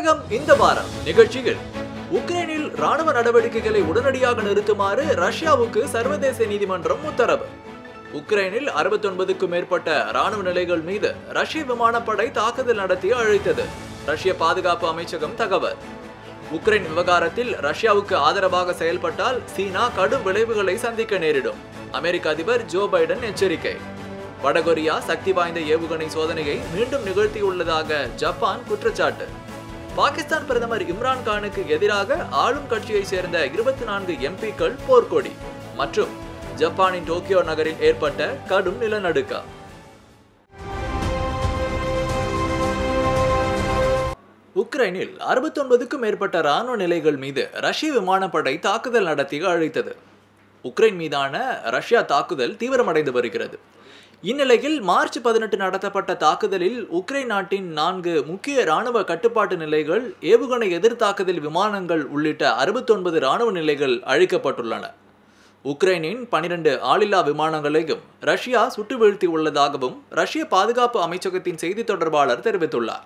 தாயகம் இந்த வாரம் நிகழ்ச்சியில் உக்ரைனில் ராணுவ நடவடிக்கைகளை உடனடியாக நிறுத்துமாறு ரஷ்யாவுக்கு சர்வதேச நீதிமன்றம் உத்தரவு உக்ரைனில் 69க்கும் மேற்பட்ட ராணுவ நிலைகள் மீது ரஷ்ய விமானப்படை தாக்குதல் நடத்தி அழைத்தது ரஷ்ய பாதுகாப்பு அமைச்சகம் தகவல் உக்ரைன் விவகாரத்தில் ரஷ்யாவுக்கு ஆதரவாக செயல்பட்டால் சீனா கடும் விளைவுகளை சந்திக்க நேரிடும் அமெரிக்க அதிபர் ஜோ பைடன் எச்சரிக்கை வடகொரியா சக்தி வாய்ந்த ஏவுகணை சோதனையை மீண்டும் நிகழ்த்தியுள்ளதாக ஜப்பான் குற்றச்சாட்டு பாகிஸ்தான் பிரதமர் இம்ரான் கானுக்கு எதிராக ஆளும் கட்சியைச் சேர்ந்த இருபத்தி நான்கு எம்பிக்கள் போர்க்கொடி மற்றும் ஜப்பானின் டோக்கியோ நகரில் ஏற்பட்ட கடும் நிலநடுக்கம் உக்ரைனில் அறுபத்தொன்பதுக்கும் மேற்பட்ட ராணுவ நிலைகள் மீது ரஷ்ய விமானப்படை தாக்குதல் நடத்தி அழைத்தது உக்ரைன் மீதான ரஷ்யா தாக்குதல் தீவிரமடைந்து வருகிறது இந்நிலையில் மார்ச் பதினெட்டு நடத்தப்பட்ட தாக்குதலில் உக்ரைன் நாட்டின் நான்கு முக்கிய ராணுவ கட்டுப்பாட்டு நிலைகள் ஏவுகணை எதிர்த்தாக்குதல் விமானங்கள் உள்ளிட்ட அறுபத்தொன்பது ராணுவ நிலைகள் அழிக்கப்பட்டுள்ளன உக்ரைனின் பனிரெண்டு ஆளில்லா விமானங்களையும் ரஷ்யா சுட்டு வீழ்த்தி உள்ளதாகவும் ரஷ்ய பாதுகாப்பு அமைச்சகத்தின் செய்தி தொடர்பாளர் தெரிவித்துள்ளார்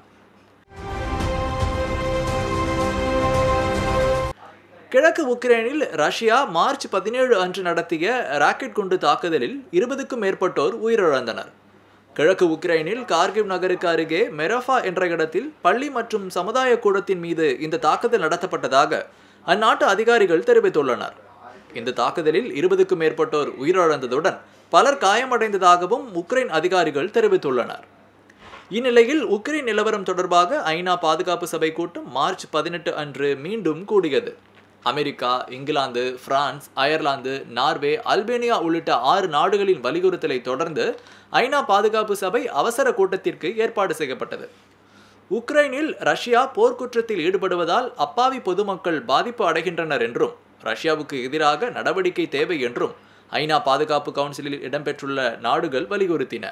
கிழக்கு உக்ரைனில் ரஷ்யா மார்ச் பதினேழு அன்று நடத்திய ராக்கெட் குண்டு தாக்குதலில் இருபதுக்கும் மேற்பட்டோர் உயிரிழந்தனர் கிழக்கு உக்ரைனில் கார்கிவ் நகருக்கு அருகே மெரஃபா என்ற இடத்தில் பள்ளி மற்றும் சமுதாய கூடத்தின் மீது இந்த தாக்குதல் நடத்தப்பட்டதாக அந்நாட்டு அதிகாரிகள் தெரிவித்துள்ளனர் இந்த தாக்குதலில் இருபதுக்கும் மேற்பட்டோர் உயிரிழந்ததுடன் பலர் காயமடைந்ததாகவும் உக்ரைன் அதிகாரிகள் தெரிவித்துள்ளனர் இந்நிலையில் உக்ரைன் நிலவரம் தொடர்பாக ஐநா பாதுகாப்பு சபை கூட்டம் மார்ச் பதினெட்டு அன்று மீண்டும் கூடியது America England France Ireland Norway Albania உள்ளிட்ட ஆறு நாடுகளின் வலியுறுத்தலை தொடர்ந்து ஐநா பாதுகாப்பு சபை அவசர கூட்டத்திற்கு ஏற்பாடு செய்யப்பட்டது உக்ரைனில் ரஷ்யா போர்க்குற்றத்தில் ஈடுபடுவதால் அப்பாவி பொதுமக்கள் பாதிப்பு அடைகின்றனர் என்றும் ரஷ்யாவுக்கு எதிராக நடவடிக்கை தேவை என்றும் ஐநா பாதுகாப்பு கவுன்சிலில் இடம்பெற்றுள்ள நாடுகள் வலியுறுத்தின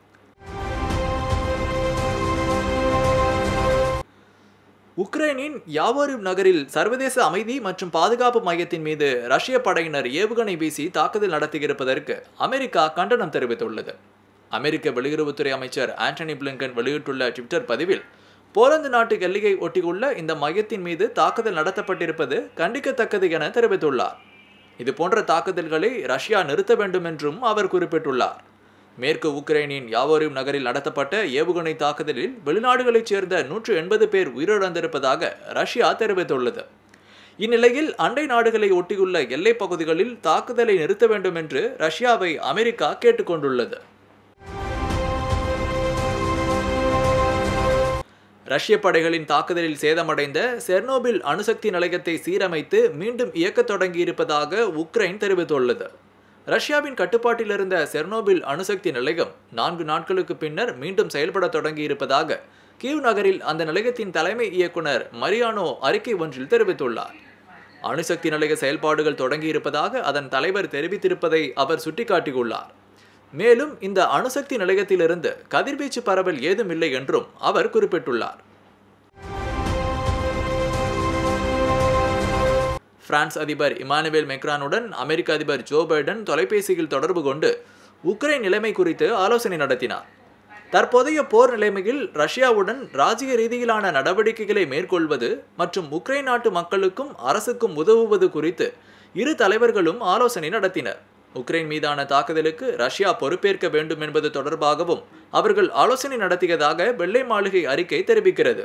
உக்ரைனின் யாவோரிவ் நகரில் சர்வதேச அமைதி மற்றும் பாதுகாப்பு மையத்தின் மீது ரஷ்ய படையினர் ஏவுகணை வீசி தாக்குதல் நடத்தியிருப்பதற்கு அமெரிக்கா கண்டனம் தெரிவித்துள்ளது அமெரிக்க வெளியுறவுத்துறை அமைச்சர் ஆண்டனி பிளிங்கன் வெளியிட்டுள்ள ட்விட்டர் பதிவில் போலந்து நாட்டு எல்லையை ஒட்டியுள்ள இந்த மையத்தின் மீது தாக்குதல் நடத்தப்பட்டிருப்பது கண்டிக்கத்தக்கது என தெரிவித்துள்ளார் இது போன்ற தாக்குதல்களை ரஷ்யா நிறுத்த வேண்டும் என்றும் அவர் குறிப்பிட்டுள்ளார் மேற்கு உக்ரைனின் யாவோரிவ் நகரில் நடத்தப்பட்ட ஏவுகணை தாக்குதலில் வெளிநாடுகளைச் சேர்ந்த நூற்று எண்பது பேர் உயிரிழந்திருப்பதாக ரஷ்யா தெரிவித்துள்ளது இந்நிலையில் அண்டை நாடுகளை ஒட்டியுள்ள எல்லைப் பகுதிகளில் தாக்குதலை நிறுத்த வேண்டும் என்று ரஷ்யாவை அமெரிக்கா கேட்டுக்கொண்டுள்ளது ரஷ்ய படைகளின் தாக்குதலில் சேதமடைந்த செர்னோபில் அணுசக்தி நிலையத்தை சீரமைத்து மீண்டும் இயக்கத் தொடங்கியிருப்பதாக உக்ரைன் தெரிவித்துள்ளது ரஷ்யாவின் கட்டுப்பாட்டில் இருந்த செர்னோபில் அணுசக்தி நிலையம் நான்கு நாட்களுக்கு பின்னர் மீண்டும் செயல்பட தொடங்கியிருப்பதாக கீவ் நகரில் அந்த நிலையத்தின் தலைமை இயக்குனர் மரியானோ அறிக்கை ஒன்றில் தெரிவித்துள்ளார் அணுசக்தி நிலைய செயல்பாடுகள் தொடங்கியிருப்பதாக அதன் தலைவர் தெரிவித்திருப்பதை அவர் சுட்டிக்காட்டியுள்ளார் மேலும் இந்த அணுசக்தி நிலையத்திலிருந்து கதிர்வீச்சு பரவல் ஏதும் இல்லை என்றும் அவர் குறிப்பிட்டுள்ளார் பிரான்ஸ் அதிபர் இமானுவேல் மெக்ரானுடன் அமெரிக்க அதிபர் ஜோ பைடன் தொலைபேசியில் தொடர்பு கொண்டு உக்ரைன் நிலைமை குறித்து ஆலோசனை நடத்தினார் தற்போதைய போர் நிலைமையில் ரஷ்யாவுடன் ராஜ்ய ரீதியிலான நடவடிக்கைகளை மேற்கொள்வது மற்றும் உக்ரைன் நாட்டு மக்களுக்கும் அரசுக்கும் உதவுவது குறித்து இரு தலைவர்களும் ஆலோசனை நடத்தினர் உக்ரைன் மீதான தாக்குதலுக்கு ரஷ்யா பொறுப்பேற்க வேண்டும் என்பது தொடர்பாகவும் அவர்கள் ஆலோசனை நடத்தியதாக வெள்ளை மாளிகை அறிக்கை தெரிவிக்கிறது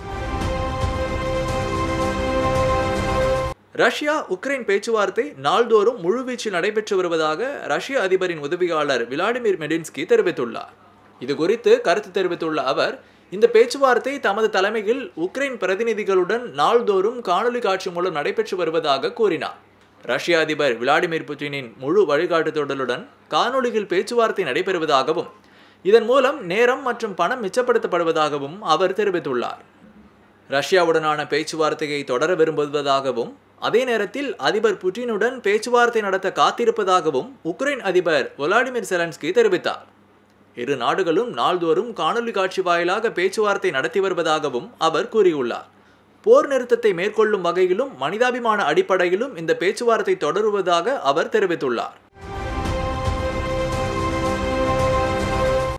ரஷ்யா உக்ரைன் பேச்சுவார்த்தை நாள்தோறும் முழுவீச்சில் நடைபெற்று வருவதாக ரஷ்ய அதிபரின் உதவியாளர் விளாடிமிர் மெடின்ஸ்கி தெரிவித்துள்ளார் இது குறித்து கருத்து தெரிவித்துள்ள அவர் இந்த பேச்சுவார்த்தை தமது தலைமையில் உக்ரைன் பிரதிநிதிகளுடன் நாள்தோறும் காணொலி காட்சி மூலம் நடைபெற்று வருவதாக கூறினார் ரஷ்ய அதிபர் விளாடிமிர் புட்டினின் முழு வழிகாட்டுதலுடன் காணொலியில் பேச்சுவார்த்தை நடைபெறுவதாகவும் இதன் மூலம் நேரம் மற்றும் பணம் மிச்சப்படுத்தப்படுவதாகவும் அவர் தெரிவித்துள்ளார் ரஷ்யாவுடனான பேச்சுவார்த்தையை தொடர விரும்புவதாகவும் அதே நேரத்தில் அதிபர் புட்டினுடன் பேச்சுவார்த்தை நடத்த காத்திருப்பதாகவும் உக்ரைன் அதிபர் ஒலாடிமிர் செலன்ஸ்கி தெரிவித்தார் இரு நாடுகளும் நாள்தோறும் காணொலி காட்சி வாயிலாக பேச்சுவார்த்தை நடத்தி வருவதாகவும் அவர் கூறியுள்ளார் போர் நிறுத்தத்தை மேற்கொள்ளும் வகையிலும் மனிதாபிமான அடிப்படையிலும் இந்த பேச்சுவார்த்தை தொடருவதாக அவர் தெரிவித்துள்ளார்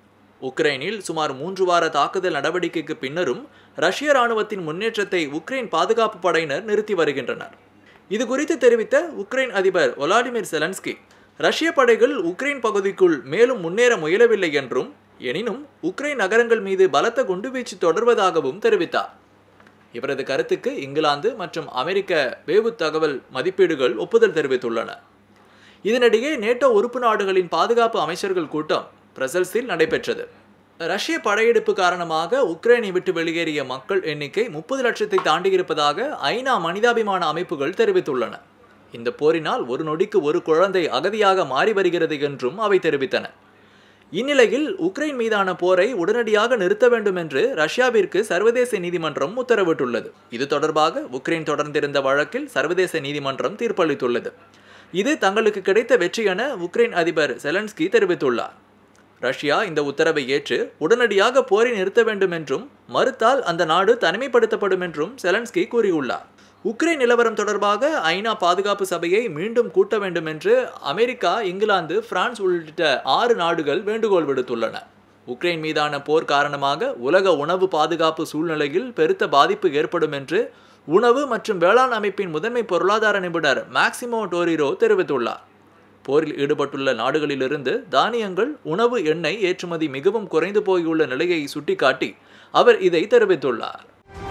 உக்ரைனில் சுமார் மூன்று வார தாக்குதல் நடவடிக்கைக்கு பின்னரும் ரஷ்ய ராணுவத்தின் முன்னேற்றத்தை உக்ரைன் பாதுகாப்பு படையினர் நிறுத்தி வருகின்றனர் இது குறித்து தெரிவித்த உக்ரைன் அதிபர் ஒலாடிமிர் செலன்ஸ்கி ரஷ்ய படைகள் உக்ரைன் பகுதிக்குள் மேலும் முன்னேற முயலவில்லை என்றும் எனினும் உக்ரைன் நகரங்கள் மீது பலத்த குண்டுவீச்சு தொடர்வதாகவும் தெரிவித்தார் இவரது கருத்துக்கு இங்கிலாந்து மற்றும் அமெரிக்க வேவு தகவல் மதிப்பீடுகள் ஒப்புதல் தெரிவித்துள்ளன இதனிடையே நேட்டோ உறுப்பு நாடுகளின் பாதுகாப்பு அமைச்சர்கள் கூட்டம் பிரசல்ஸில் நடைபெற்றது ரஷ்ய படையெடுப்பு காரணமாக உக்ரைனை விட்டு வெளியேறிய மக்கள் எண்ணிக்கை முப்பது லட்சத்தை தாண்டியிருப்பதாக ஐநா மனிதாபிமான அமைப்புகள் தெரிவித்துள்ளன இந்த போரினால் ஒரு நொடிக்கு ஒரு குழந்தை அகதியாக மாறி வருகிறது என்றும் அவை தெரிவித்தன இந்நிலையில் உக்ரைன் மீதான போரை உடனடியாக நிறுத்த வேண்டும் என்று ரஷ்யாவிற்கு சர்வதேச நீதிமன்றம் உத்தரவிட்டுள்ளது இது தொடர்பாக உக்ரைன் தொடர்ந்திருந்த வழக்கில் சர்வதேச நீதிமன்றம் தீர்ப்பளித்துள்ளது இது தங்களுக்கு கிடைத்த வெற்றி என உக்ரைன் அதிபர் செலன்ஸ்கி தெரிவித்துள்ளார் ரஷ்யா இந்த உத்தரவை ஏற்று உடனடியாக போரை நிறுத்த வேண்டும் என்றும் மறுத்தால் அந்த நாடு தனிமைப்படுத்தப்படும் என்றும் செலன்ஸ்கி கூறியுள்ளார் உக்ரைன் நிலவரம் தொடர்பாக ஐநா பாதுகாப்பு சபையை மீண்டும் கூட்ட வேண்டும் என்று அமெரிக்கா இங்கிலாந்து பிரான்ஸ் உள்ளிட்ட ஆறு நாடுகள் வேண்டுகோள் விடுத்துள்ளன உக்ரைன் மீதான போர் காரணமாக உலக உணவு பாதுகாப்பு சூழ்நிலையில் பெருத்த பாதிப்பு ஏற்படும் என்று உணவு மற்றும் வேளாண் அமைப்பின் முதன்மை பொருளாதார நிபுணர் மேக்சிமோ டோரிரோ தெரிவித்துள்ளார் போரில் ஈடுபட்டுள்ள நாடுகளிலிருந்து தானியங்கள் உணவு எண்ணெய் ஏற்றுமதி மிகவும் குறைந்து போயுள்ள நிலையை சுட்டிக்காட்டி அவர் இதை தெரிவித்துள்ளார்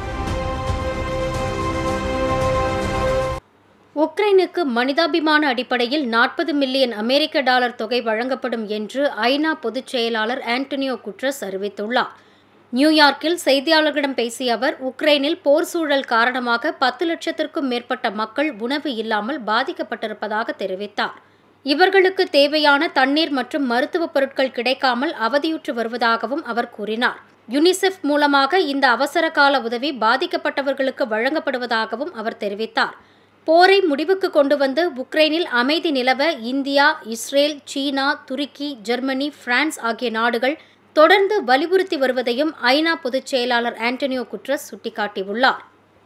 உக்ரைனுக்கு மனிதாபிமான அடிப்படையில் நாற்பது மில்லியன் அமெரிக்க டாலர் தொகை வழங்கப்படும் என்று ஐநா பொதுச் செயலாளர் ஆண்டனியோ குட்ரஸ் அறிவித்துள்ளார் நியூயார்க்கில் செய்தியாளர்களிடம் பேசிய அவர் உக்ரைனில் போர் சூழல் காரணமாக பத்து லட்சத்திற்கும் மேற்பட்ட மக்கள் உணவு இல்லாமல் பாதிக்கப்பட்டிருப்பதாக தெரிவித்தார் இவர்களுக்கு தேவையான தண்ணீர் மற்றும் மருத்துவப் பொருட்கள் கிடைக்காமல் அவதியுற்று வருவதாகவும் அவர் கூறினார் யுனிசெஃப் மூலமாக இந்த அவசர கால உதவி பாதிக்கப்பட்டவர்களுக்கு வழங்கப்படுவதாகவும் அவர் தெரிவித்தார் போரை முடிவுக்கு கொண்டு வந்து உக்ரைனில் அமைதி நிலவ India Israel China Turkey Germany France ஆகிய நாடுகள் தொடர்ந்து வலியுறுத்தி வருவதையும் ஐநா பொதுச் செயலாளர் ஆண்டனியோ குட்ரஸ் சுட்டிக்காட்டியுள்ளார்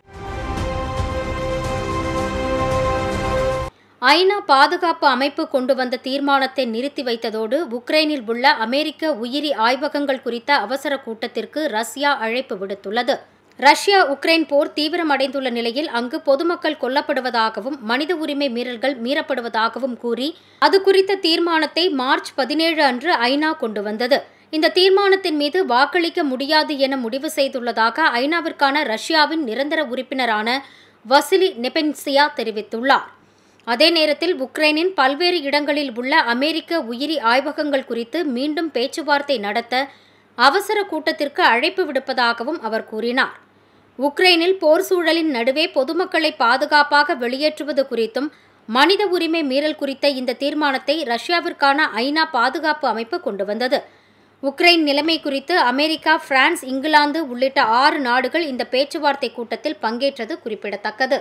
ஐநா பாதுகாப்பு அமைப்பு கொண்டு வந்த தீர்மானத்தை நிறுத்தி வைத்ததோடு உக்ரைனில் உள்ள அமெரிக்க உயிரி ஆய்வகங்கள் குறித்த அவசர கூட்டத்திற்கு ரஷ்யா அழைப்பு விடுத்துள்ளது ரஷ்யா உக்ரைன் போர் தீவிரமடைந்துள்ள நிலையில் அங்கு பொதுமக்கள் கொல்லப்படுவதாகவும் மனித உரிமை மீறல்கள் மீறப்படுவதாகவும் கூறி அது குறித்த தீர்மானத்தை மார்ச் பதினேழு அன்று ஐநா கொண்டு வந்தது இந்த தீர்மானத்தின் மீது வாக்களிக்க முடியாது என முடிவு செய்துள்ளதாக ஐநாவிற்கான ரஷ்யாவின் நிரந்தர உறுப்பினரான வசிலி நெபென்சியா தெரிவித்துள்ளார் அதே நேரத்தில் உக்ரைனின் பல்வேறு இடங்களில் உள்ள அமெரிக்க உயிரி ஆய்வகங்கள் குறித்து மீண்டும் பேச்சுவார்த்தை நடத்த அவசர கூட்டத்திற்கு அழைப்பு விடுப்பதாகவும் அவர் கூறினார் உக்ரைனில் போர் சூழலின் நடுவே பொதுமக்களை பாதுகாப்பாக வெளியேற்றுவது குறித்தும் மனித உரிமை மீறல் குறித்த இந்த தீர்மானத்தை ரஷ்யாவிற்கான ஐநா பாதுகாப்பு அமைப்பு கொண்டு வந்தது உக்ரைன் நிலைமை குறித்து அமெரிக்கா பிரான்ஸ் இங்கிலாந்து உள்ளிட்ட ஆறு நாடுகள் இந்த பேச்சுவார்த்தை கூட்டத்தில் பங்கேற்றது குறிப்பிடத்தக்கது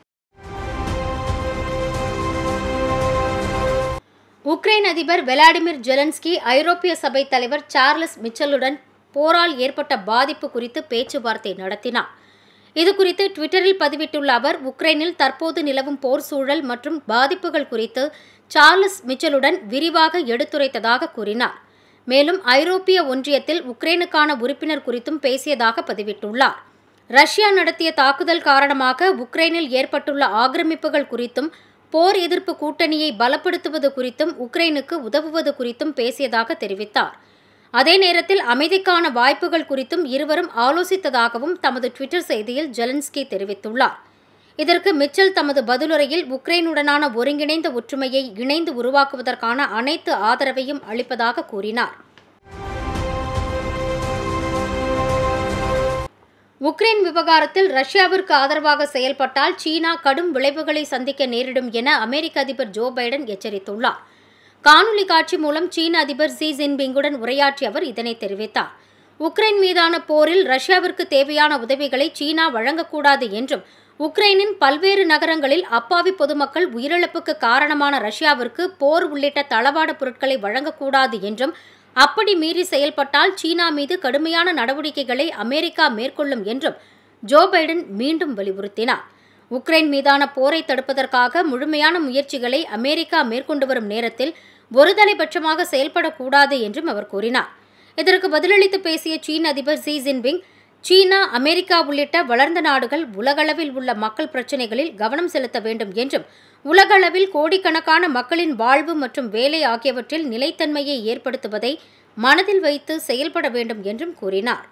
உக்ரைன் அதிபர் வெலாடிமிர் ஜெலன்ஸ்கி ஐரோப்பிய சபை தலைவர் சார்லஸ் மிச்சலுடன் போரால் ஏற்பட்ட பாதிப்பு குறித்து பேச்சுவார்த்தை நடத்தினார் இதுகுறித்து ட்விட்டரில் பதிவிட்டுள்ள அவர் உக்ரைனில் தற்போது நிலவும் போர் சூழல் மற்றும் பாதிப்புகள் குறித்து சார்லஸ் மிச்சலுடன் விரிவாக எடுத்துரைத்ததாக கூறினார் மேலும் ஐரோப்பிய ஒன்றியத்தில் உக்ரைனுக்கான உறுப்பினர் குறித்தும் பேசியதாக பதிவிட்டுள்ளார் ரஷ்யா நடத்திய தாக்குதல் காரணமாக உக்ரைனில் ஏற்பட்டுள்ள ஆக்கிரமிப்புகள் குறித்தும் போர் எதிர்ப்பு கூட்டணியை பலப்படுத்துவது குறித்தும் உக்ரைனுக்கு உதவுவது குறித்தும் பேசியதாக தெரிவித்தார் அதே நேரத்தில் அமைதிக்கான வாய்ப்புகள் குறித்தும் இருவரும் ஆலோசித்ததாகவும் தமது ட்விட்டர் செய்தியில் ஜெலன்ஸ்கி தெரிவித்துள்ளார் இதற்கு மிச்சல் தமது பதிலுரையில் உக்ரைனுடனான ஒருங்கிணைந்த ஒற்றுமையை இணைந்து உருவாக்குவதற்கான அனைத்து ஆதரவையும் அளிப்பதாக கூறினார் உக்ரைன் விவகாரத்தில் ரஷ்யாவிற்கு ஆதரவாக செயல்பட்டால் சீனா கடும் விளைவுகளை சந்திக்க நேரிடும் என அமெரிக்க அதிபர் ஜோ பைடன் எச்சரித்துள்ளார் காணொலி காட்சி மூலம் சீன அதிபர் ஜி ஜின்பிங்குடன் உரையாற்றிய அவர் இதனை தெரிவித்தார் உக்ரைன் மீதான போரில் ரஷ்யாவிற்கு தேவையான உதவிகளை சீனா வழங்கக்கூடாது என்றும் உக்ரைனின் பல்வேறு நகரங்களில் அப்பாவி பொதுமக்கள் உயிரிழப்புக்கு காரணமான ரஷ்யாவிற்கு போர் உள்ளிட்ட தளவாட பொருட்களை வழங்கக்கூடாது என்றும் அப்படி மீறி செயல்பட்டால் சீனா மீது கடுமையான நடவடிக்கைகளை அமெரிக்கா மேற்கொள்ளும் என்றும் ஜோ பைடன் மீண்டும் வலியுறுத்தினார் உக்ரைன் மீதான போரை தடுப்பதற்காக முழுமையான முயற்சிகளை அமெரிக்கா மேற்கொண்டு வரும் நேரத்தில் ஒருதலைபட்சமாக செயல்படக்கூடாது என்றும் அவர் கூறினார் இதற்கு பதிலளித்து பேசிய சீன அதிபர் ஜி ஜின்பிங் சீனா அமெரிக்கா உள்ளிட்ட வளர்ந்த நாடுகள் உலகளவில் உள்ள மக்கள் பிரச்சினைகளில் கவனம் செலுத்த வேண்டும் என்றும் உலகளவில் கோடிக்கணக்கான மக்களின் வாழ்வு மற்றும் வேலை ஆகியவற்றில் நிலைத்தன்மையை ஏற்படுத்துவதை மனதில் வைத்து செயல்பட வேண்டும் என்றும் கூறினார்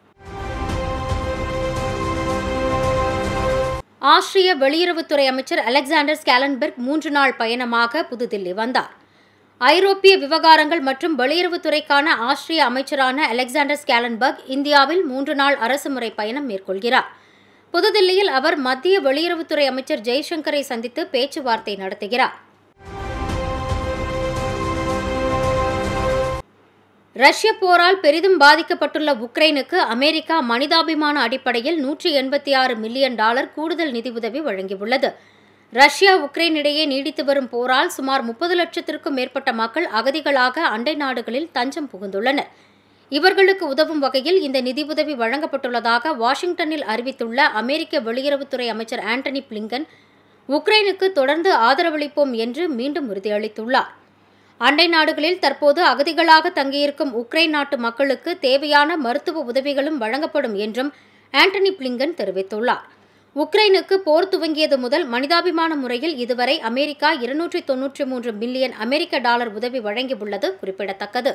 ஆஸ்திரிய வெளியுறவுத்துறை அமைச்சர் அலெக்சாண்டர் ஸ்கேலன்பெர்க் மூன்று நாள் பயணமாக புதுதில்லி வந்தார் ஐரோப்பிய விவகாரங்கள் மற்றும் வெளியுறவுத்துறைக்கான ஆஸ்திரிய அமைச்சரான அலெக்சாண்டர் ஸ்கேலன்பர்க் இந்தியாவில் மூன்று நாள் அரசுமுறை பயணம் மேற்கொள்கிறார் புதுதில்லியில் அவர் மத்திய வெளியுறவுத்துறை அமைச்சர் ஜெய்சங்கரை சந்தித்து பேச்சுவார்த்தை நடத்துகிறார் ரஷ்ய போரால் பெரிதும் பாதிக்கப்பட்டுள்ள உக்ரைனுக்கு அமெரிக்கா மனிதாபிமான அடிப்படையில் நூற்றி எண்பத்தி ஆறு மில்லியன் டாலர் கூடுதல் நிதியுதவி வழங்கியுள்ளது ரஷ்யா உக்ரைன் இடையே நீடித்து வரும் போரால் சுமார் முப்பது லட்சத்திற்கும் மேற்பட்ட மக்கள் அகதிகளாக அண்டை நாடுகளில் தஞ்சம் புகுந்துள்ளனர் இவர்களுக்கு உதவும் வகையில் இந்த நிதியுதவி வழங்கப்பட்டுள்ளதாக வாஷிங்டனில் அறிவித்துள்ள அமெரிக்க வெளியுறவுத்துறை அமைச்சர் ஆண்டனி பிளிங்கன் உக்ரைனுக்கு தொடர்ந்து ஆதரவளிப்போம் என்று மீண்டும் உறுதியளித்துள்ளார் அண்டை நாடுகளில் தற்போது அகதிகளாக தங்கியிருக்கும் உக்ரைன் நாட்டு மக்களுக்கு தேவையான மருத்துவ உதவிகளும் வழங்கப்படும் என்றும் ஆண்டனி பிளிங்கன் தெரிவித்துள்ளார் உக்ரைனுக்கு போர் துவங்கியது முதல் மனிதாபிமான முறையில் இதுவரை அமெரிக்கா இருநூற்றி தொன்னூற்றி மூன்று பில்லியன் அமெரிக்க டாலர் உதவி வழங்கியுள்ளது குறிப்பிடத்தக்கது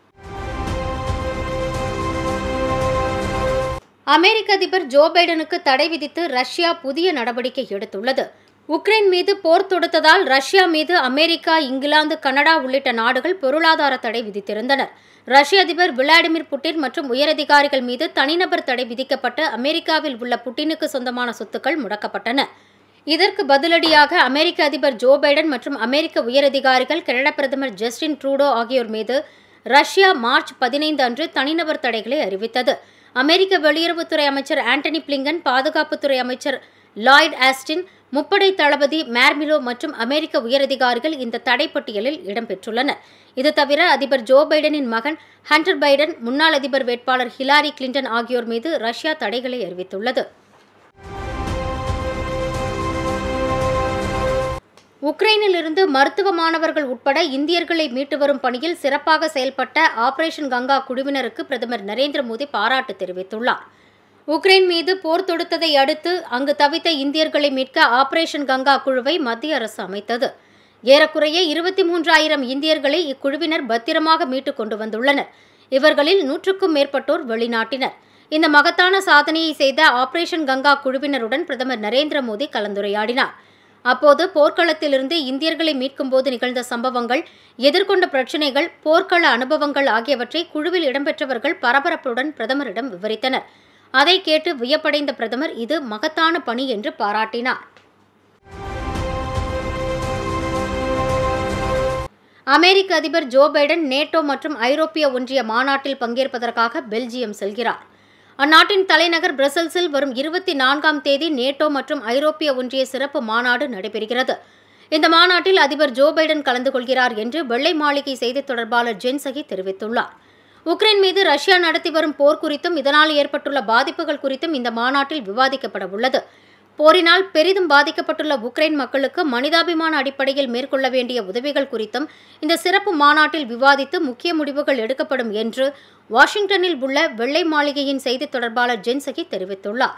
அமெரிக்க அதிபர் ஜோ பைடனுக்கு தடை விதித்து ரஷ்யா புதிய நடவடிக்கை எடுத்துள்ளது உக்ரைன் மீது போர் தொடுத்ததால் ரஷ்யா மீது அமெரிக்கா இங்கிலாந்து கனடா உள்ளிட்ட நாடுகள் பொருளாதார தடை விதித்திருந்தனர் ரஷ்ய அதிபர் விளாடிமிர் புட்டின் மற்றும் உயரதிகாரிகள் மீது தனிநபர் தடை விதிக்கப்பட்டு அமெரிக்காவில் உள்ள புட்டினுக்கு சொந்தமான சொத்துக்கள் முடக்கப்பட்டன இதற்கு பதிலடியாக அமெரிக்க அதிபர் ஜோ பைடன் மற்றும் அமெரிக்க உயரதிகாரிகள் கனடா பிரதமர் ஜஸ்டின் ட்ரூடோ ஆகியோர் மீது ரஷ்யா மார்ச் பதினைந்து அன்று தனிநபர் தடைகளை அறிவித்தது அமெரிக்க வெளியுறவுத்துறை அமைச்சர் ஆண்டனி பிளிங்கன் பாதுகாப்புத்துறை அமைச்சர் லாய்ட் ஆஸ்டின் முப்படை தளபதி மேர்மிலோ மற்றும் அமெரிக்க உயரதிகாரிகள் இந்த தடைப்பட்டியலில் இடம்பெற்றுள்ளனர் இது தவிர அதிபர் ஜோ பைடனின் மகன் ஹண்டர் பைடன் முன்னாள் அதிபர் வேட்பாளர் ஹிலாரி கிளின்டன் ஆகியோர் மீது ரஷ்யா தடைகளை அறிவித்துள்ளது உக்ரைனிலிருந்து மருத்துவ மாணவர்கள் உட்பட இந்தியர்களை மீட்டு வரும் பணியில் சிறப்பாக செயல்பட்ட ஆபரேஷன் கங்கா குழுவினருக்கு பிரதமர் நரேந்திர மோடி பாராட்டு தெரிவித்துள்ளார் உக்ரைன் மீது போர் தொடுத்ததை அடுத்து அங்கு தவித்த இந்தியர்களை மீட்க ஆபரேஷன் கங்கா குழுவை மத்திய அரசு அமைத்தது ஏறக்குறைய இருபத்தி மூன்றாயிரம் இந்தியர்களை இக்குழுவினர் பத்திரமாக மீட்டுக் கொண்டு வந்துள்ளனர் இவர்களில் நூற்றுக்கும் மேற்பட்டோர் வெளிநாட்டினர் இந்த மகத்தான சாதனையை செய்த ஆபரேஷன் கங்கா குழுவினருடன் பிரதமர் நரேந்திர மோடி கலந்துரையாடினார் அப்போது போர்க்களத்திலிருந்து இந்தியர்களை மீட்கும்போது நிகழ்ந்த சம்பவங்கள் எதிர்கொண்ட பிரச்சினைகள் போர்க்கள அனுபவங்கள் ஆகியவற்றை குழுவில் இடம்பெற்றவர்கள் பரபரப்புடன் பிரதமரிடம் விவரித்தனர் அதை கேட்டு வியப்படைந்த பிரதமர் இது மகத்தான பணி என்று பாராட்டினார் அமெரிக்க அதிபர் ஜோ பைடன் நேட்டோ மற்றும் ஐரோப்பிய ஒன்றிய மாநாட்டில் பங்கேற்பதற்காக பெல்ஜியம் செல்கிறார் அந்நாட்டின் தலைநகர் பிரசல்ஸில் வரும் இருபத்தி நான்காம் தேதி நேட்டோ மற்றும் ஐரோப்பிய ஒன்றிய சிறப்பு மாநாடு நடைபெறுகிறது இந்த மாநாட்டில் அதிபர் ஜோ பைடன் கலந்து கொள்கிறார் என்று வெள்ளை மாளிகை செய்தித் தொடர்பாளர் ஜென்சகி தெரிவித்துள்ளார் உக்ரைன் மீது ரஷ்யா நடத்தி வரும் போர் குறித்தும் இதனால் ஏற்பட்டுள்ள பாதிப்புகள் குறித்தும் இந்த மாநாட்டில் விவாதிக்கப்பட உள்ளது போரினால் பெரிதும் பாதிக்கப்பட்டுள்ள உக்ரைன் மக்களுக்கு மனிதாபிமான அடிப்படையில் மேற்கொள்ள வேண்டிய உதவிகள் குறித்தும் இந்த சிறப்பு மாநாட்டில் விவாதித்து முக்கிய முடிவுகள் எடுக்கப்படும் என்று வாஷிங்டனில் உள்ள வெள்ளை மாளிகையின் செய்தித் தொடர்பாளர் ஜென்சகி தெரிவித்துள்ளார்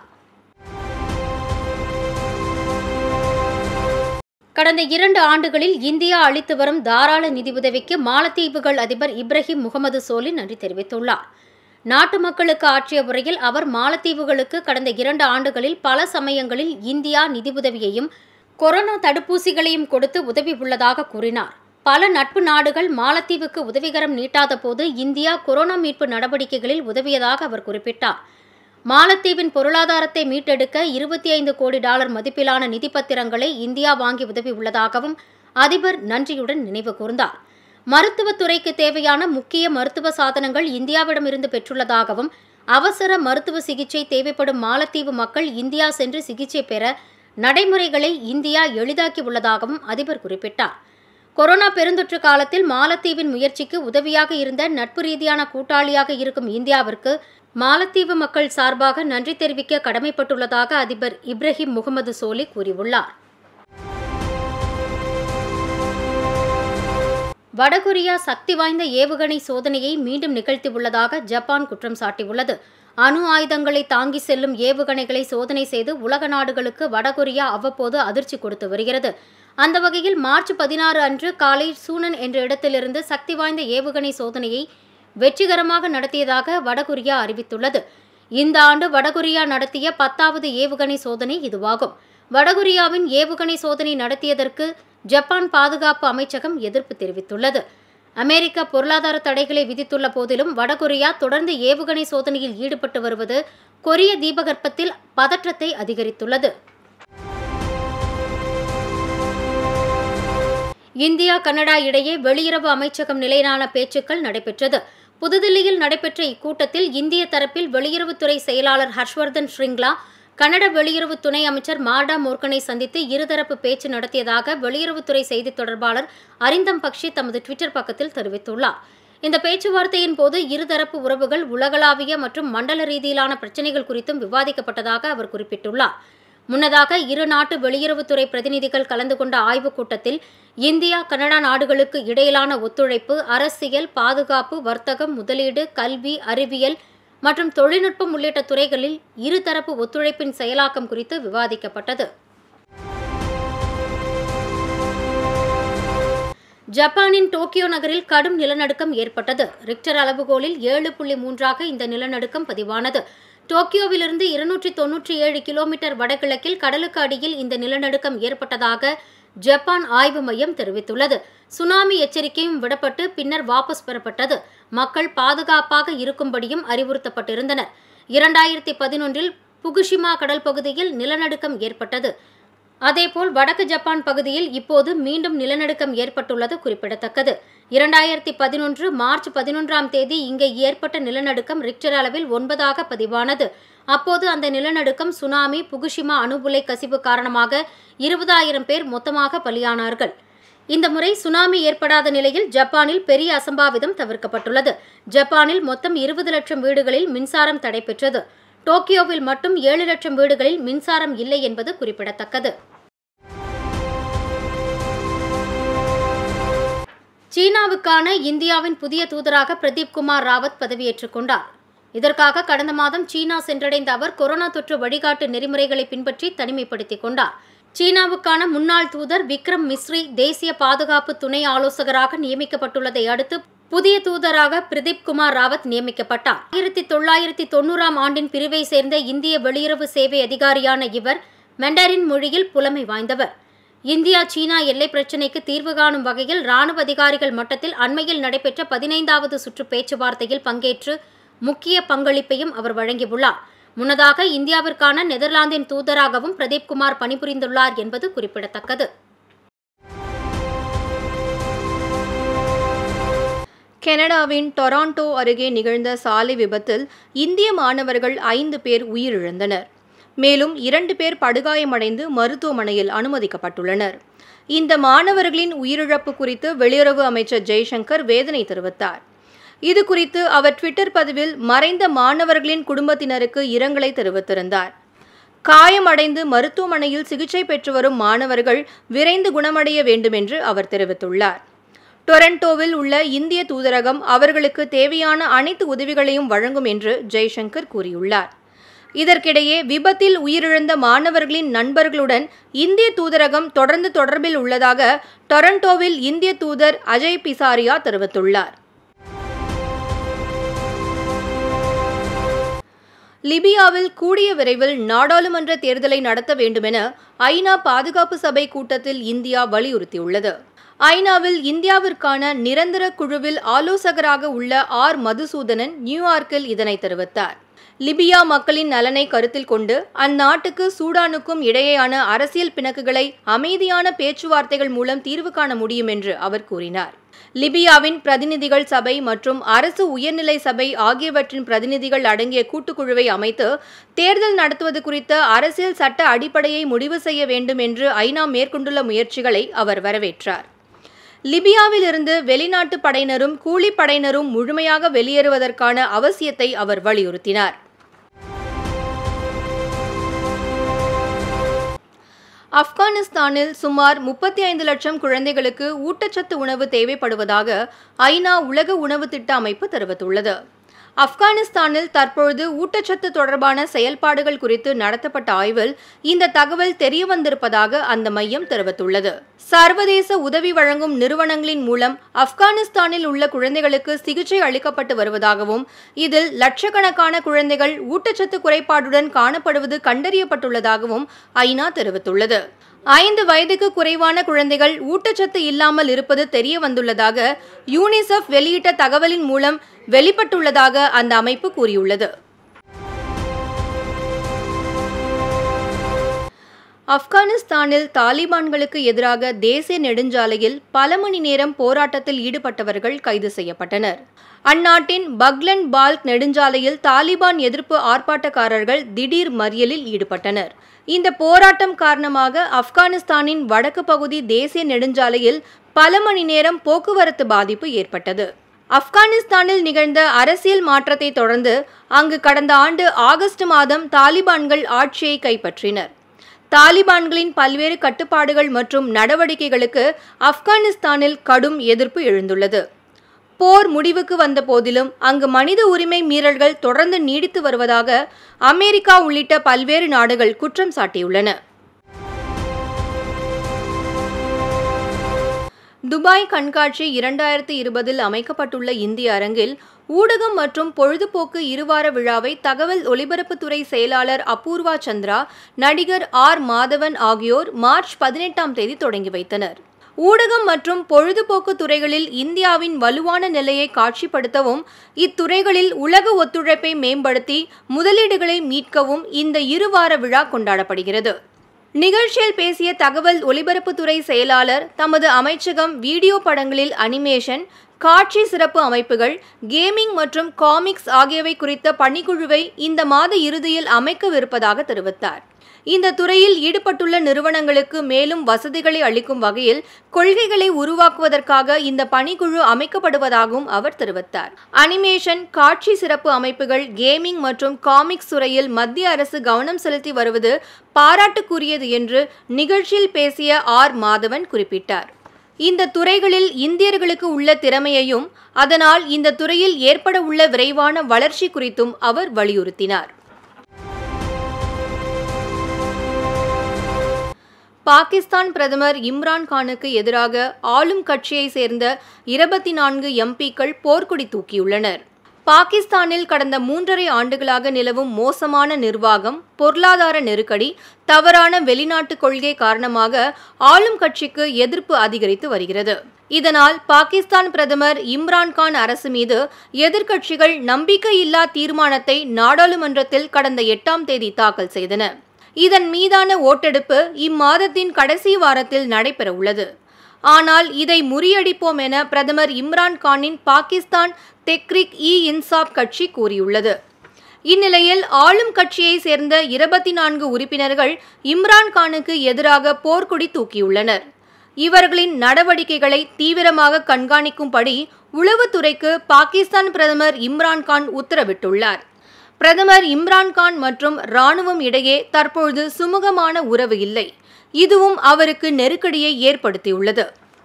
கடந்த இரண்டு ஆண்டுகளில் இந்தியா அளித்து வரும் தாராள நிதியுதவிக்கு மாலத்தீவுகள் அதிபர் இப்ராஹிம் முகமது சோலி நன்றி தெரிவித்துள்ளார் நாட்டு மக்களுக்கு ஆற்றிய உரையில் அவர் மாலத்தீவுகளுக்கு கடந்த இரண்டு ஆண்டுகளில் பல சமயங்களில் இந்தியா நிதியுதவியையும் கொரோனா தடுப்பூசிகளையும் கொடுத்து உதவி உள்ளதாக கூறினார் பல நட்பு நாடுகள் மாலத்தீவுக்கு உதவிகரம் நீட்டாத போது இந்தியா கொரோனா மீட்பு நடவடிக்கைகளில் உதவியதாக அவர் குறிப்பிட்டார் மாலத்தீவின் பொருளாதாரத்தை மீட்டெடுக்க இருபத்தி ஐந்து கோடி டாலர் மதிப்பிலான நிதி பத்திரங்களை இந்தியா வாங்கி உதவியுள்ளதாகவும் அதிபர் நன்றியுடன் நினைவு கூர்ந்தார் மருத்துவத்துறைக்கு தேவையான முக்கிய மருத்துவ சாதனங்கள் இந்தியாவிடமிருந்து பெற்றுள்ளதாகவும் அவசர மருத்துவ சிகிச்சை தேவைப்படும் மாலத்தீவு மக்கள் இந்தியா சென்று சிகிச்சை பெற நடைமுறைகளை இந்தியா எளிதாக்கி உள்ளதாகவும் அதிபர் குறிப்பிட்டார் கொரோனா பெருந்தொற்று காலத்தில் மாலத்தீவின் முயற்சிக்கு உதவியாக இருந்த நட்பு ரீதியான கூட்டாளியாக இருக்கும் இந்தியாவிற்கு மாலத்தீவு மக்கள் சார்பாக நன்றி தெரிவிக்க கடமைப்பட்டுள்ளதாக அதிபர் இப்ராஹிம் முகமது சோலி கூறியுள்ளார் வடகொரியா சக்தி வாய்ந்த ஏவுகணை சோதனையை மீண்டும் நிகழ்த்தியுள்ளதாக ஜப்பான் குற்றம் சாட்டியுள்ளது அணு ஆயுதங்களை தாங்கி செல்லும் ஏவுகணைகளை சோதனை செய்து உலக நாடுகளுக்கு வடகொரியா அவ்வப்போது அதிர்ச்சி கொடுத்து வருகிறது அந்த வகையில் மார்ச் பதினாறு அன்று காலை சூனன் என்ற இடத்திலிருந்து சக்தி வாய்ந்த ஏவுகணை சோதனையை வெற்றிகரமாக நடத்தியதாக வடகொரியா அறிவித்துள்ளது இந்த ஆண்டு வடகொரியா நடத்திய பத்தாவது ஏவுகணை சோதனை இதுவாகும் வடகொரியாவின் ஏவுகணை சோதனை நடத்தியதற்கு ஜப்பான் பாதுகாப்பு அமைச்சகம் எதிர்ப்பு தெரிவித்துள்ளது அமெரிக்கா பொருளாதார தடைகளை விதித்துள்ள போதிலும் வடகொரியா தொடர்ந்து ஏவுகணை சோதனையில் ஈடுபட்டு வருவது கொரிய தீபகற்பத்தில் பதற்றத்தை அதிகரித்துள்ளது இந்தியா கனடா இடையே வெளியுறவு அமைச்சகம் நிலையிலான பேச்சுக்கள் நடைபெற்றது புதுதில்லியில் நடைபெற்ற இக்கூட்டத்தில் இந்திய தரப்பில் வெளியுறவுத்துறை செயலாளர் ஹர்ஷ்வர்தன் ஸ்ரிங்லா கனட வெளியுறவு துணை அமைச்சர் மார்டா மோர்கனை சந்தித்து இருதரப்பு பேச்சு நடத்தியதாக வெளியுறவுத்துறை செய்தித் தொடர்பாளர் அரிந்தம் பக்ஷி தமது ட்விட்டர் பக்கத்தில் தெரிவித்துள்ளார் இந்த பேச்சுவார்த்தையின் போது இருதரப்பு உறவுகள் உலகளாவிய மற்றும் மண்டல ரீதியிலான பிரச்சினைகள் குறித்தும் விவாதிக்கப்பட்டதாக அவர் குறிப்பிட்டுள்ளார் முன்னதாக இரு நாட்டு வெளியுறவுத்துறை பிரதிநிதிகள் கலந்து கொண்ட ஆய்வுக் கூட்டத்தில் இந்தியா கனடா நாடுகளுக்கு இடையிலான ஒத்துழைப்பு அரசியல் பாதுகாப்பு வர்த்தகம் முதலீடு கல்வி அறிவியல் மற்றும் தொழில்நுட்பம் உள்ளிட்ட துறைகளில் இருதரப்பு ஒத்துழைப்பின் செயலாக்கம் குறித்து விவாதிக்கப்பட்டது ஜப்பானின் டோக்கியோ நகரில் கடும் நிலநடுக்கம் ஏற்பட்டது ரிக்டர் அளவுகோலில் ஏழு புள்ளி மூன்றாக இந்த நிலநடுக்கம் பதிவானது டோக்கியோவிலிருந்து இருநூற்றி தொன்னூற்றி ஏழு கிலோமீட்டர் வடகிழக்கில் கடலுக்கு அடியில் இந்த நிலநடுக்கம் ஏற்பட்டதாக ஜப்பான் ஆய்வு மையம் தெரிவித்துள்ளது சுனாமி எச்சரிக்கையும் விடப்பட்டு பின்னர் வாபஸ் பெறப்பட்டது மக்கள் பாதுகாப்பாக இருக்கும்படியும் அறிவுறுத்தப்பட்டிருந்தனர் இரண்டாயிரத்தி பதினொன்றில் புகுஷிமா கடல் பகுதியில் நிலநடுக்கம் ஏற்பட்டது அதேபோல் வடக்கு ஜப்பான் பகுதியில் இப்போது மீண்டும் நிலநடுக்கம் ஏற்பட்டுள்ளது குறிப்பிடத்தக்கது இரண்டாயிரத்தி பதினொன்று மார்ச் பதினொன்றாம் தேதி இங்கே ஏற்பட்ட நிலநடுக்கம் ரிக்டர் அளவில் ஒன்பதாக பதிவானது அப்போது அந்த நிலநடுக்கம் சுனாமி புகுஷிமா அணுபுலை கசிவு காரணமாக இருபதாயிரம் பேர் மொத்தமாக பலியானார்கள் இந்த முறை சுனாமி ஏற்படாத நிலையில் ஜப்பானில் பெரிய அசம்பாவிதம் தவிர்க்கப்பட்டுள்ளது ஜப்பானில் மொத்தம் இருபது லட்சம் வீடுகளில் மின்சாரம் தடைபெற்றது டோக்கியோவில் மட்டும் ஏழு லட்சம் வீடுகளில் மின்சாரம் இல்லை என்பது குறிப்பிடத்தக்கது சீனாவுக்கான இந்தியாவின் புதிய தூதராக பிரதீப் குமார் ராவத் பதவியேற்றுக் கொண்டார் இதற்காக கடந்த மாதம் சீனா சென்றடைந்த அவர் கொரோனா தொற்று வழிகாட்டு நெறிமுறைகளை பின்பற்றி தனிமைப்படுத்திக் கொண்டார் சீனாவுக்கான முன்னாள் தூதர் விக்ரம் மிஸ்ரி தேசிய பாதுகாப்பு துணை ஆலோசகராக நியமிக்கப்பட்டுள்ளதை அடுத்து புதிய தூதராக பிரதீப் குமார் ராவத் நியமிக்கப்பட்டார் ஆயிரத்தி தொள்ளாயிரத்தி தொண்ணூறாம் ஆண்டின் பிரிவை சேர்ந்த இந்திய வெளியுறவு சேவை அதிகாரியான இவர் மெண்டரின் மொழியில் புலமை வாய்ந்தவர் இந்தியா சீனா எல்லை பிரச்சினைக்கு தீர்வு காணும் வகையில் ராணுவ அதிகாரிகள் மட்டத்தில் அண்மையில் நடைபெற்ற பதினைந்தாவது சுற்று பேச்சுவார்த்தையில் பங்கேற்று முக்கிய பங்களிப்பையும் அவர் வழங்கியுள்ளார் முன்னதாக இந்தியாவிற்கான நெதர்லாந்தின் தூதராகவும் பிரதீப் குமார் பணிபுரிந்துள்ளார் என்பது குறிப்பிடத்தக்கது கனடாவின் டொராண்டோ அருகே நிகழ்ந்த சாலை விபத்தில் இந்திய மாணவர்கள் ஐந்து பேர் உயிரிழந்தனர் மேலும் இரண்டு பேர் படுகாயமடைந்து மருத்துவமனையில் அனுமதிக்கப்பட்டுள்ளனர் இந்த மாணவர்களின் உயிரிழப்பு குறித்து வெளியுறவு அமைச்சர் ஜெய்சங்கர் வேதனை தெரிவித்தார் இது குறித்து அவர் ட்விட்டர் பதிவில் மறைந்த மாணவர்களின் குடும்பத்தினருக்கு இரங்கலை தெரிவித்திருந்தார் காயமடைந்து மருத்துவமனையில் சிகிச்சை பெற்று வரும் மாணவர்கள் விரைந்து குணமடைய வேண்டும் என்று அவர் தெரிவித்துள்ளார் டொரண்டோவில் உள்ள இந்திய தூதரகம் அவர்களுக்கு தேவையான அனைத்து உதவிகளையும் வழங்கும் என்று ஜெய்சங்கர் கூறியுள்ளார் இதற்கிடையே விபத்தில் உயிரிழந்த மாணவர்களின் நண்பர்களுடன் இந்திய தூதரகம் தொடர்ந்து தொடர்பில் உள்ளதாக டொரண்டோவில் இந்திய தூதர் அஜய் பிசாரியா தெரிவித்துள்ளார் லிபியாவில் கூடிய விரைவில் நாடாளுமன்ற தேர்தலை நடத்த வேண்டுமென ஐநா பாதுகாப்பு சபை கூட்டத்தில் இந்தியா வலியுறுத்தியுள்ளது ஐநாவில் இந்தியாவிற்கான நிரந்தர குழுவில் ஆலோசகராக உள்ள ஆர் மதுசூதனன் நியூயார்க்கில் இதனை தெரிவித்தார் லிபியா மக்களின் நலனை கருத்தில் கொண்டு அந்நாட்டுக்கு சூடானுக்கும் இடையேயான அரசியல் பிணக்குகளை அமைதியான பேச்சுவார்த்தைகள் மூலம் தீர்வு காண முடியும் என்று அவர் கூறினார் லிபியாவின் பிரதிநிதிகள் சபை மற்றும் அரசு உயர்நிலை சபை ஆகியவற்றின் பிரதிநிதிகள் அடங்கிய கூட்டுக்குழுவை அமைத்து தேர்தல் நடத்துவது குறித்த அரசியல் சட்ட அடிப்படையை முடிவு செய்ய வேண்டும் என்று ஐநா மேற்கொண்டுள்ள முயற்சிகளை அவர் வரவேற்றார் லிபியாவிலிருந்து வெளிநாட்டு படையினரும் கூலிப்படையினரும் முழுமையாக வெளியேறுவதற்கான அவசியத்தை அவர் வலியுறுத்தினார் ஆப்கானிஸ்தானில் சுமார் முப்பத்தி ஐந்து லட்சம் குழந்தைகளுக்கு ஊட்டச்சத்து உணவு தேவைப்படுவதாக ஐநா உலக உணவு திட்ட அமைப்பு தெரிவித்துள்ளது ஆப்கானிஸ்தானில் தற்பொழுது ஊட்டச்சத்து தொடர்பான செயல்பாடுகள் குறித்து நடத்தப்பட்ட ஆய்வில் இந்த தகவல் தெரியவந்திருப்பதாக அந்த மையம் தெரிவித்துள்ளது சர்வதேச உதவி வழங்கும் நிறுவனங்களின் மூலம் ஆப்கானிஸ்தானில் உள்ள குழந்தைகளுக்கு சிகிச்சை அளிக்கப்பட்டு வருவதாகவும் இதில் லட்சக்கணக்கான குழந்தைகள் ஊட்டச்சத்து குறைபாடுடன் காணப்படுவது கண்டறியப்பட்டுள்ளதாகவும் ஐநா தெரிவித்துள்ளது ஐந்து வயதுக்கு குறைவான குழந்தைகள் ஊட்டச்சத்து இல்லாமல் இருப்பது தெரிய வந்துள்ளதாக யூனிசெஃப் வெளியிட்ட தகவலின் மூலம் வெளிப்பட்டுள்ளதாக அந்த அமைப்பு கூறியுள்ளது ஆப்கானிஸ்தானில் தாலிபான்களுக்கு எதிராக தேசிய நெடுஞ்சாலையில் பல மணி நேரம் போராட்டத்தில் ஈடுபட்டவர்கள் கைது செய்யப்பட்டனர் அந்நாட்டின் பக்லன் பால்க் நெடுஞ்சாலையில் தாலிபான் எதிர்ப்பு ஆர்ப்பாட்டக்காரர்கள் திடீர் மறியலில் ஈடுபட்டனர் இந்த போராட்டம் காரணமாக ஆப்கானிஸ்தானின் வடக்கு பகுதி தேசிய நெடுஞ்சாலையில் பல மணி நேரம் போக்குவரத்து பாதிப்பு ஏற்பட்டது ஆப்கானிஸ்தானில் நிகழ்ந்த அரசியல் மாற்றத்தை தொடர்ந்து அங்கு கடந்த ஆண்டு ஆகஸ்ட் மாதம் தாலிபான்கள் ஆட்சியை கைப்பற்றினர் தாலிபான்களின் பல்வேறு கட்டுப்பாடுகள் மற்றும் நடவடிக்கைகளுக்கு ஆப்கானிஸ்தானில் கடும் எதிர்ப்பு எழுந்துள்ளது போர் முடிவுக்கு வந்த போதிலும் அங்கு மனித உரிமை மீறல்கள் தொடர்ந்து நீடித்து வருவதாக அமெரிக்கா உள்ளிட்ட பல்வேறு நாடுகள் குற்றம் சாட்டியுள்ளன துபாய் கண்காட்சி இரண்டாயிரத்தி இருபதில் அமைக்கப்பட்டுள்ள இந்திய அரங்கில் ஊடகம் மற்றும் பொழுதுபோக்கு இருவார விழாவை தகவல் ஒலிபரப்புத்துறை செயலாளர் அபூர்வா சந்திரா நடிகர் ஆர் மாதவன் ஆகியோர் மார்ச் பதினெட்டாம் தேதி தொடங்கி வைத்தனர் ஊடகம் மற்றும் பொழுதுபோக்கு துறைகளில் இந்தியாவின் வலுவான நிலையை காட்சிப்படுத்தவும் இத்துறைகளில் உலக ஒத்துழைப்பை மேம்படுத்தி முதலீடுகளை மீட்கவும் இந்த இருவார விழா கொண்டாடப்படுகிறது நிகழ்ச்சியில் பேசிய தகவல் ஒலிபரப்புத்துறை செயலாளர் தமது அமைச்சகம் வீடியோ படங்களில் அனிமேஷன் காட்சி சிறப்பு அமைப்புகள் கேமிங் மற்றும் காமிக்ஸ் ஆகியவை குறித்த பணிக்குழுவை இந்த மாத இறுதியில் அமைக்கவிருப்பதாக தெரிவித்தார் இந்த துறையில் ஈடுபட்டுள்ள நிறுவனங்களுக்கு மேலும் வசதிகளை அளிக்கும் வகையில் கொள்கைகளை உருவாக்குவதற்காக இந்த பணிக்குழு அமைக்கப்படுவதாகவும் அவர் தெரிவித்தார் அனிமேஷன் காட்சி சிறப்பு அமைப்புகள் கேமிங் மற்றும் காமிக்ஸ் துறையில் மத்திய அரசு கவனம் செலுத்தி வருவது பாராட்டுக்குரியது என்று நிகழ்ச்சியில் பேசிய ஆர் மாதவன் குறிப்பிட்டார் இந்த துறைகளில் இந்தியர்களுக்கு உள்ள திறமையையும் அதனால் இந்த துறையில் ஏற்பட உள்ள விரைவான வளர்ச்சி குறித்தும் அவர் வலியுறுத்தினார் பாகிஸ்தான் பிரதமர் இம்ரான் கானுக்கு எதிராக ஆளும் கட்சியை சேர்ந்த இருபத்தி நான்கு எம்பிக்கள் போர்க்கொடி தூக்கியுள்ளனர் பாகிஸ்தானில் கடந்த மூன்றரை ஆண்டுகளாக நிலவும் மோசமான நிர்வாகம் பொருளாதார நெருக்கடி தவறான வெளிநாட்டு கொள்கை காரணமாக ஆளும் கட்சிக்கு எதிர்ப்பு அதிகரித்து வருகிறது இதனால் பாகிஸ்தான் பிரதமர் இம்ரான்கான் அரசு மீது எதிர்க்கட்சிகள் நம்பிக்கையில்லா தீர்மானத்தை நாடாளுமன்றத்தில் கடந்த எட்டாம் தேதி தாக்கல் செய்தன இதன் மீதான ஓட்டெடுப்பு இம்மாதத்தின் கடைசி வாரத்தில் நடைபெற உள்ளது ஆனால் இதை முறியடிப்போம் என பிரதமர் இம்ரான் கானின் பாகிஸ்தான் தெக்ரிக் இ இன்சாப் கட்சி கூறியுள்ளது இந்நிலையில் ஆளும் கட்சியை சேர்ந்த இருபத்தி நான்கு உறுப்பினர்கள் இம்ரான் கானுக்கு எதிராக போர்க்கொடி தூக்கியுள்ளனர் இவர்களின் நடவடிக்கைகளை தீவிரமாக கண்காணிக்கும்படி உளவுத்துறைக்கு பாகிஸ்தான் பிரதமர் இம்ரான்கான் உத்தரவிட்டுள்ளார் பிரதமர் இம்ரான்கான் மற்றும் ராணுவம் இடையே தற்பொழுது சுமூகமான உறவு இல்லை இதுவும் அவருக்கு நெருக்கடியை ஏற்படுத்தியுள்ளது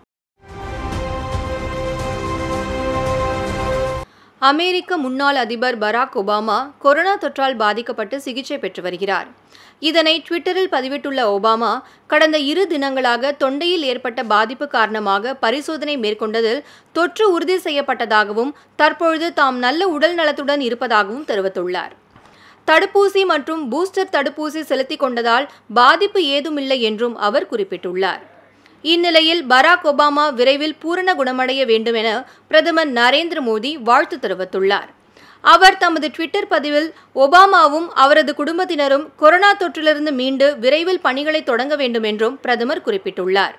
அமெரிக்க முன்னாள் அதிபர் பராக் ஒபாமா கொரோனா தொற்றால் பாதிக்கப்பட்டு சிகிச்சை பெற்று வருகிறார் இதனை ட்விட்டரில் பதிவிட்டுள்ள ஒபாமா கடந்த இரு தினங்களாக தொண்டையில் ஏற்பட்ட பாதிப்பு காரணமாக பரிசோதனை மேற்கொண்டதில் தொற்று உறுதி செய்யப்பட்டதாகவும் தற்பொழுது தாம் நல்ல உடல் நலத்துடன் இருப்பதாகவும் தெரிவித்துள்ளார் தடுப்பூசி மற்றும் பூஸ்டர் தடுப்பூசி செலுத்திக் கொண்டதால் பாதிப்பு ஏதுமில்லை என்றும் அவர் குறிப்பிட்டுள்ளார் இந்நிலையில் பராக் ஒபாமா விரைவில் பூரண குணமடைய வேண்டும் என பிரதமர் நரேந்திர மோடி வாழ்த்து தெரிவித்துள்ளார் அவர் தமது ட்விட்டர் பதிவில் ஒபாமாவும் அவரது குடும்பத்தினரும் கொரோனா தொற்றிலிருந்து மீண்டு விரைவில் பணிகளை தொடங்க வேண்டும் என்றும் பிரதமர் குறிப்பிட்டுள்ளார்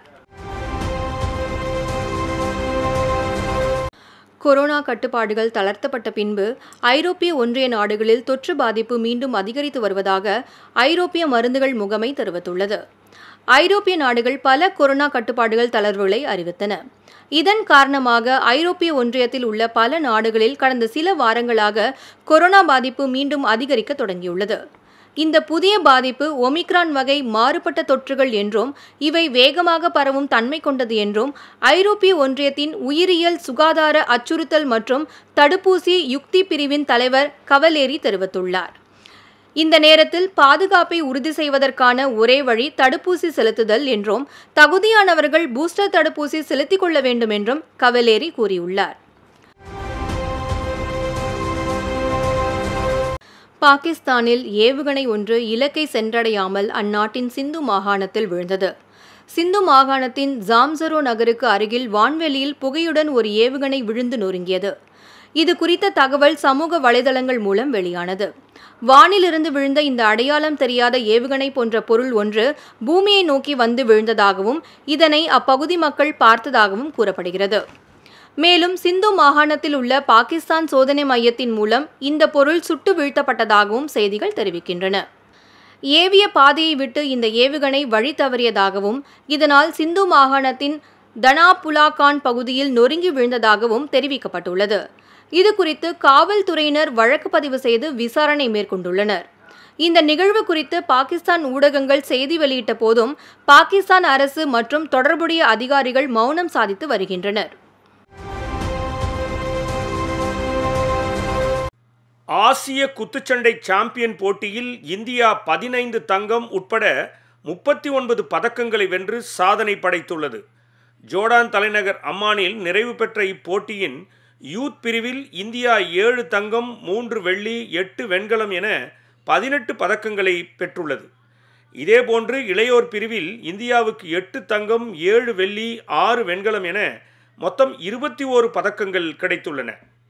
கொரோனா கட்டுப்பாடுகள் தளர்த்தப்பட்ட பின்பு ஐரோப்பிய ஒன்றிய நாடுகளில் தொற்று பாதிப்பு மீண்டும் அதிகரித்து வருவதாக ஐரோப்பிய மருந்துகள் முகமை தெரிவித்துள்ளது ஐரோப்பிய நாடுகள் பல கொரோனா கட்டுப்பாடுகள் தளர்வுகளை அறிவித்தன இதன் காரணமாக ஐரோப்பிய ஒன்றியத்தில் உள்ள பல நாடுகளில் கடந்த சில வாரங்களாக கொரோனா பாதிப்பு மீண்டும் அதிகரிக்க தொடங்கியுள்ளது இந்த புதிய பாதிப்பு ஒமிக்ரான் வகை மாறுபட்ட தொற்றுகள் என்றும் இவை வேகமாக பரவும் தன்மை கொண்டது என்றும் ஐரோப்பிய ஒன்றியத்தின் உயிரியல் சுகாதார அச்சுறுத்தல் மற்றும் தடுப்பூசி யுக்தி பிரிவின் தலைவர் கவலேரி தெரிவித்துள்ளார் இந்த நேரத்தில் பாதுகாப்பை உறுதி செய்வதற்கான ஒரே வழி தடுப்பூசி செலுத்துதல் என்றும் தகுதியானவர்கள் பூஸ்டர் தடுப்பூசி செலுத்திக் கொள்ள வேண்டும் என்றும் கவலேரி கூறியுள்ளார் பாகிஸ்தானில் ஏவுகணை ஒன்று இலக்கை சென்றடையாமல் அந்நாட்டின் சிந்து மாகாணத்தில் விழுந்தது சிந்து மாகாணத்தின் ஜாம்சரோ நகருக்கு அருகில் வான்வெளியில் புகையுடன் ஒரு ஏவுகணை விழுந்து நொறுங்கியது இது குறித்த தகவல் சமூக வலைதளங்கள் மூலம் வெளியானது வானிலிருந்து விழுந்த இந்த அடையாளம் தெரியாத ஏவுகணை போன்ற பொருள் ஒன்று பூமியை நோக்கி வந்து விழுந்ததாகவும் இதனை அப்பகுதி மக்கள் பார்த்ததாகவும் கூறப்படுகிறது மேலும் சிந்து மாகாணத்தில் உள்ள பாகிஸ்தான் சோதனை மையத்தின் மூலம் இந்த பொருள் சுட்டு வீழ்த்தப்பட்டதாகவும் செய்திகள் தெரிவிக்கின்றன ஏவிய பாதையை விட்டு இந்த ஏவுகணை வழி தவறியதாகவும் இதனால் சிந்து மாகாணத்தின் தனாபுலாகான் பகுதியில் நொறுங்கி விழுந்ததாகவும் தெரிவிக்கப்பட்டுள்ளது இது குறித்து காவல்துறையினர் வழக்கு பதிவு செய்து விசாரணை மேற்கொண்டுள்ளனர் இந்த நிகழ்வு குறித்து பாகிஸ்தான் ஊடகங்கள் செய்தி வெளியிட்ட போதும் பாகிஸ்தான் அரசு மற்றும் தொடர்புடைய அதிகாரிகள் மௌனம் சாதித்து வருகின்றனர் ஆசிய குத்துச்சண்டை சாம்பியன் போட்டியில் இந்தியா பதினைந்து தங்கம் உட்பட முப்பத்தி ஒன்பது பதக்கங்களை வென்று சாதனை படைத்துள்ளது ஜோர்டான் தலைநகர் அம்மானில் நிறைவு பெற்ற இப்போட்டியின் யூத் பிரிவில் இந்தியா ஏழு தங்கம் மூன்று வெள்ளி எட்டு வெண்கலம் என பதினெட்டு பதக்கங்களை பெற்றுள்ளது இதேபோன்று இளையோர் பிரிவில் இந்தியாவுக்கு எட்டு தங்கம் ஏழு வெள்ளி ஆறு வெண்கலம் என மொத்தம் இருபத்தி ஓரு பதக்கங்கள் கிடைத்துள்ளன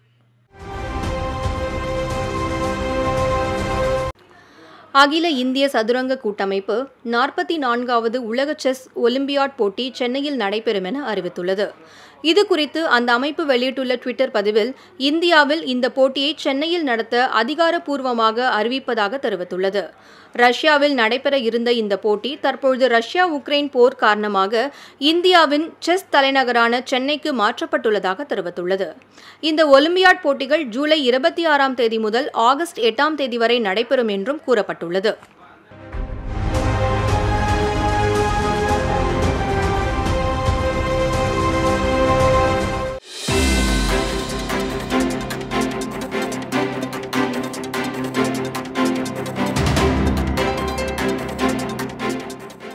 அகில இந்திய சதுரங்க கூட்டமைப்பு நாற்பத்தி நான்காவது உலக செஸ் ஒலிம்பியாட் போட்டி சென்னையில் நடைபெறும் என அறிவித்துள்ளது இது குறித்து அந்த அமைப்பு வெளியிட்டுள்ள ட்விட்டர் பதிவில் இந்தியாவில் இந்த போட்டியை சென்னையில் நடத்த அதிகாரப்பூர்வமாக அறிவிப்பதாக தெரிவித்துள்ளது ரஷ்யாவில் நடைபெற இருந்த இந்த போட்டி தற்பொழுது ரஷ்யா உக்ரைன் போர் காரணமாக இந்தியாவின் செஸ் தலைநகரான சென்னைக்கு மாற்றப்பட்டுள்ளதாக தெரிவித்துள்ளது இந்த ஒலிம்பியாட் போட்டிகள் ஜூலை இருபத்தி ஆறாம் தேதி முதல் ஆகஸ்ட் எட்டாம் தேதி வரை நடைபெறும் என்றும் கூறப்பட்டுள்ளது